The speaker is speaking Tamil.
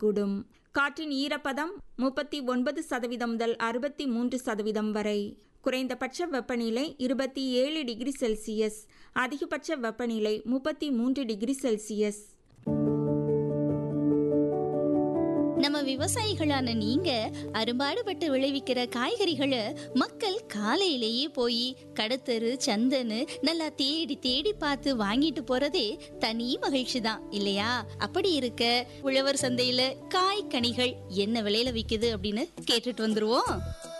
இருக்கக்கூடும் காற்றின் ஈரப்பதம் முப்பத்தி ஒன்பது சதவீதம் முதல் அறுபத்தி மூன்று சதவீதம் வரை குறைந்தபட்ச வெப்பநிலை இருபத்தி ஏழு டிகிரி செல்சியஸ் அதிகபட்ச வெப்பநிலை முப்பத்தி மூன்று டிகிரி செல்சியஸ் நம்ம விவசாயிகளான நீங்க அரும்பாடுபட்டு விளைவிக்கிற காய்கறிகளை மக்கள் காலையிலேயே போய் கடத்தரு சந்தன்னு நல்லா தேடி தேடி பார்த்து வாங்கிட்டு போறதே தனி மகிழ்ச்சி தான் இல்லையா அப்படி இருக்க உழவர் சந்தையில காய் கனிகள் என்ன விலையில விக்குது அப்படின்னு கேட்டுட்டு வந்துருவோம்